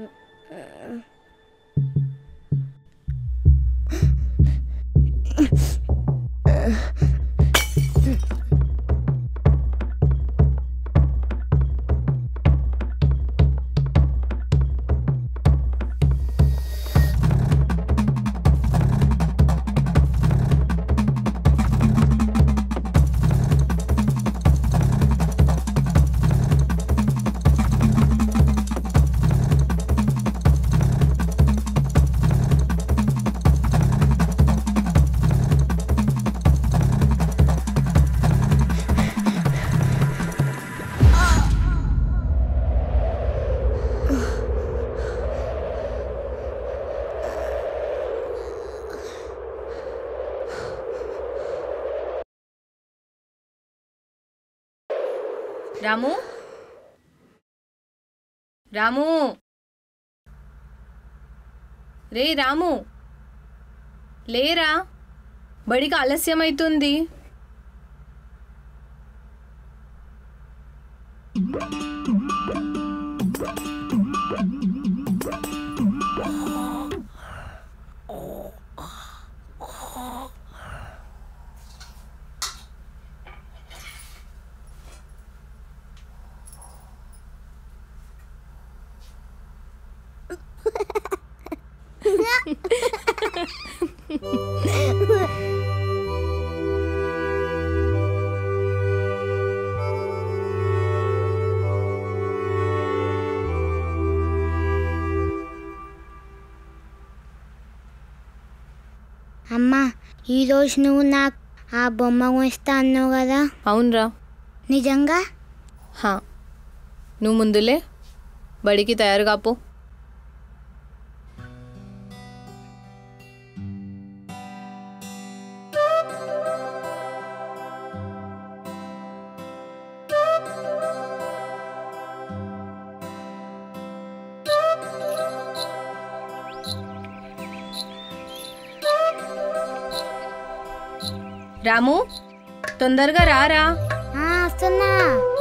రాము రాము రే రాము లేరా బడికి ఆలస్యం అవుతుంది అమ్మా ఈరోజు నువ్వు నాకు ఆ బొమ్మ కొనిస్తా అన్నావు కదా అవునరా నిజంగా హా నువ్వు ముందులే బడికి తయారు కాపో రాము తొందరగా రారా ఆ, వస్తున్నా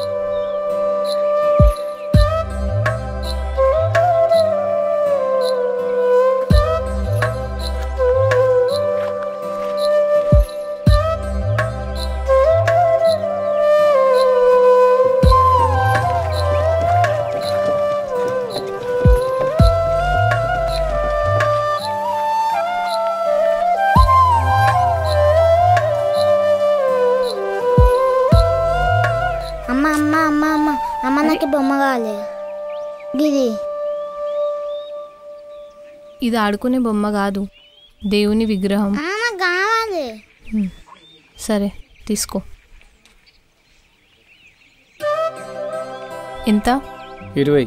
అమ్మ అమ్మ అమ్మ అమ్మ అమ్మ నాకు ఈ బొమ్మ కావాలి గిది ఇది ఆడుకునే బొమ్మ కాదు దేవుని విగ్రహం ఆ, నాకు కావాలి హ్మ్. సరే తీసుకో ఎంత ఇరవై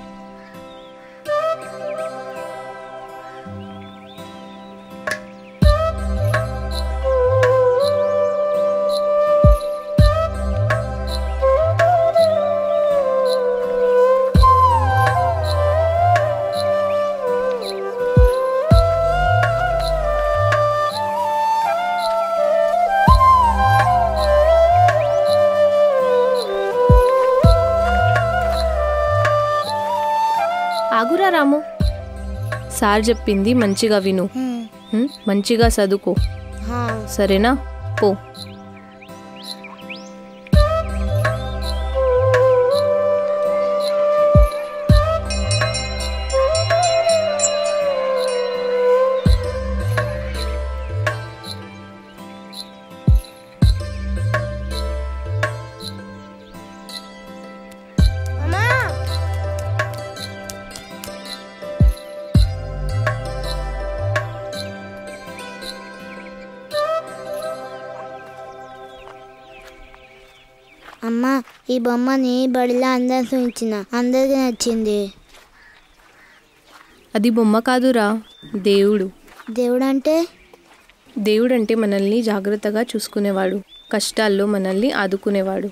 ఆగురా రాము సార్ చెప్పింది మంచిగా విను హ్మ్. హ్మ్? మంచిగా చదువుకో హా. సరేనా పో అమ్మా అమ్మా ఈ బొమ్మని బడిలో అందరు చూపించిన అందరికి నచ్చింది అది బొమ్మ కాదురా దేవుడు దేవుడు అంటే దేవుడు అంటే మనల్ని జాగ్రత్తగా చూసుకునేవాడు కష్టాల్లో మనల్ని ఆదుకునేవాడు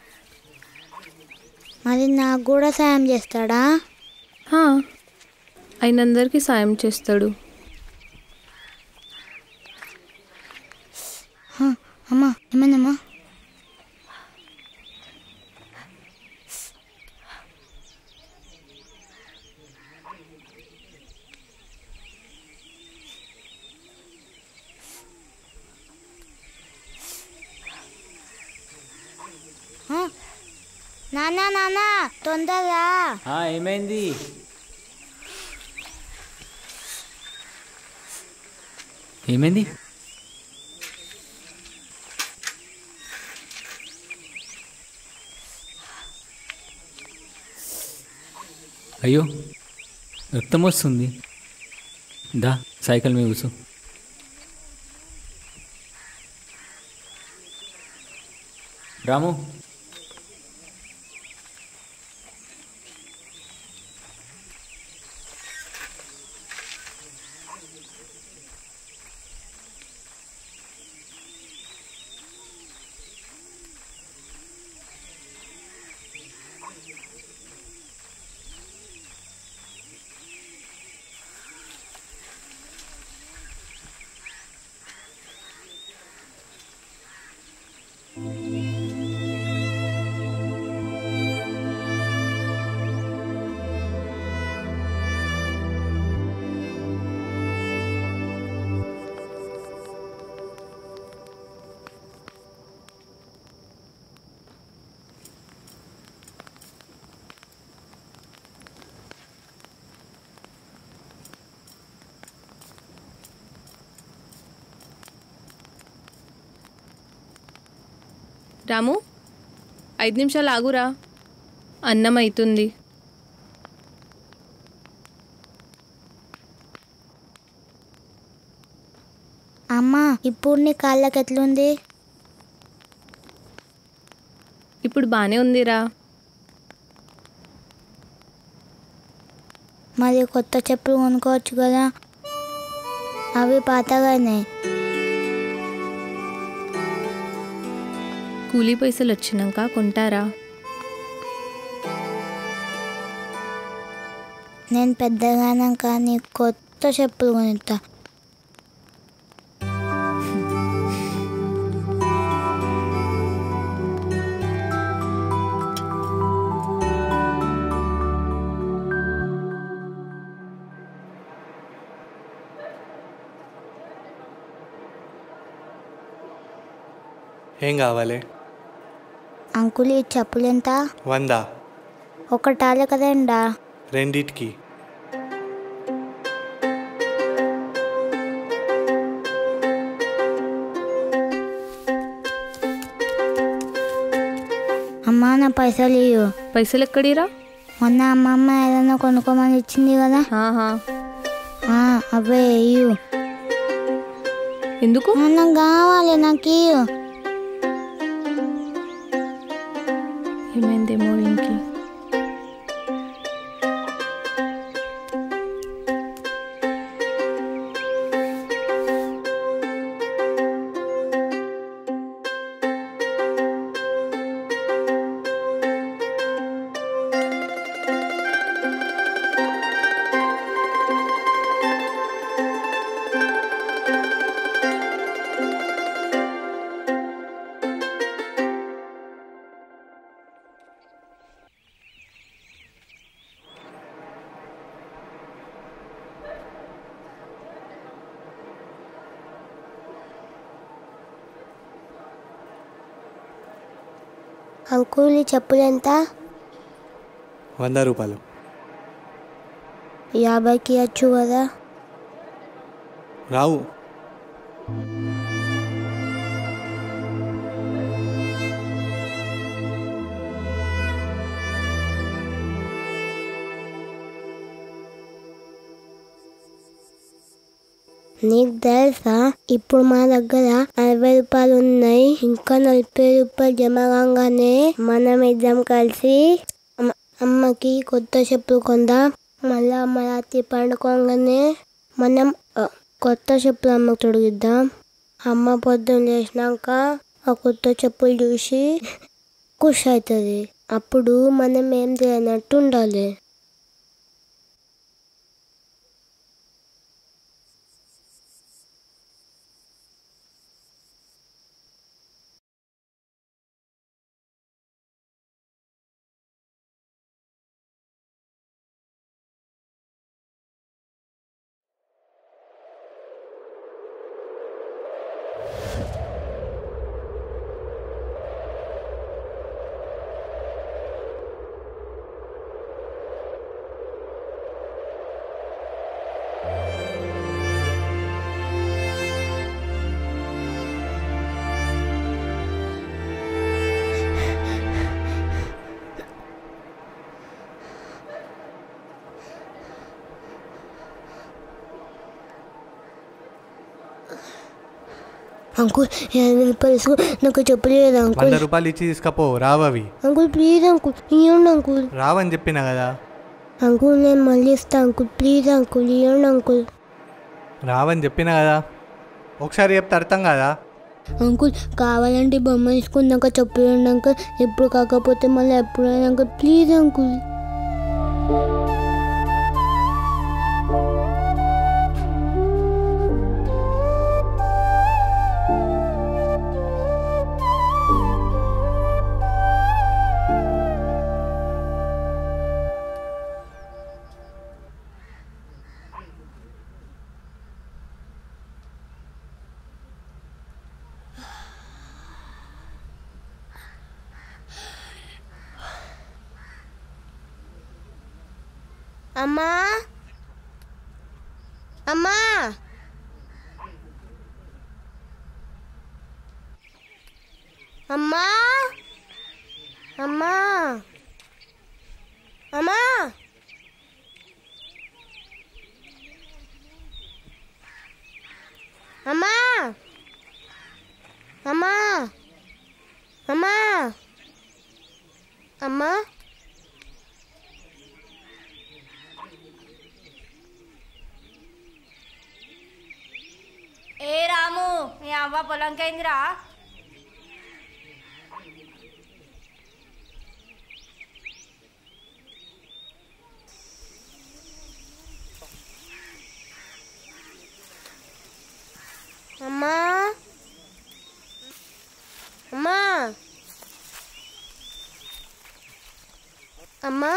మరి నాకు కూడా సాయం చేస్తాడా హా, ఆయనందరికీ సాయం చేస్తాడు హ, అమ్మా ఏమైందమ్మా హ? నానా నానా తొందరగా ఆ, ఏమైంది ఏమైంది అయ్యో రక్తం వస్తుంది దా సైకిల్ మీద కూర్చో రాము రాము ఐదు నిమిషాలు ఆగురా అన్నం అవుతుంది అమ్మా ఇప్పుడు నీ కాళ్ళకి ఎట్లుంది ఇప్పుడు బాగానే ఉందిరా మరి కొత్త చెప్పులు కొనుక్కోవచ్చు కదా అవి పాతగానే కూలీ పైసలు వచ్చినాక కొంటారా నేను పెద్దగానాక నీ కొత్త చెప్పులు కొనిస్తా ఏం కావాలి అంకుల్ ఈ చెప్పులు ఎంత వంద ఒకటాలే కదండా రెండిటికి అమ్మా నా పైసలు ఇవ్వు పైసలు ఎక్కడిరా మొన్న అమ్మమ్మ ఏదైనా కొనుక్కోమని ఇచ్చింది కదా ఆహా ఆ, అవే ఇవ్వు ఎందుకు ఆ, నాకు కావాలి నాకు ఇవ్వు ఏమైందేమో ఇంకి అంకుల్ ఈ చెప్పులు ఎంత వంద రూపాయలు యాభైకి ఇవ్వచ్చు కదా రావు నీకు తెలుసా ఇప్పుడు మా దగ్గర నలభై రూపాయలు ఉన్నాయి ఇంకా నలభై రూపాయలు జమ కాగానే మనం ఇద్దరం కలిసి అమ్మ- అమ్మకి కొత్త చెప్పులు కొందాం మళ్ళా అమ్మ రాత్రి పండుకోగానే మనం ఆ, కొత్త చెప్పులు అమ్మకు తొడిగిద్దాం అమ్మ పొద్దున్న లేచినాక ఆ కొత్త చెప్పులు చూసి ఖుషి అవుతుంది అప్పుడు మనం ఏం తెలియనట్టు ఉండాలి అంకుల్ యాభై రూపాయలు ఇసుకో నాకు చెప్పలేదు అంకుల్ వంద రూపాయలు ఇచ్చి తీసుకపో రావవి అంకుల్ ప్లీజ్ అంకుల్ ఇవ్వండి అంకుల్ రావని చెప్పిన కదా అంకుల్ నేను మళ్ళీ ఇస్తా అంకుల్ ప్లీజ్ అంకుల్ ఇవ్వండి అంకుల్ రావని చెప్పిన కదా ఒకసారి చెప్తే అర్థం కదా అంకుల్ కావాలంటే ఈ బొమ్మ తీసుకున్నాక చెప్పండి అంకుల్ ఇప్పుడు కాకపోతే మళ్ళీ ఎప్పుడైనా అంకుల్ ప్లీజ్ అంకుల్ అమ్మా అమ్మా అమ్మా అమ్మా అమ్మా అమ్మా అమ్మా అమ్మా అమ్మా ఏ రాము మీ అవ్వ పొలంకైందిరా అమ్మా అమ్మా అమ్మా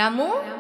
రాము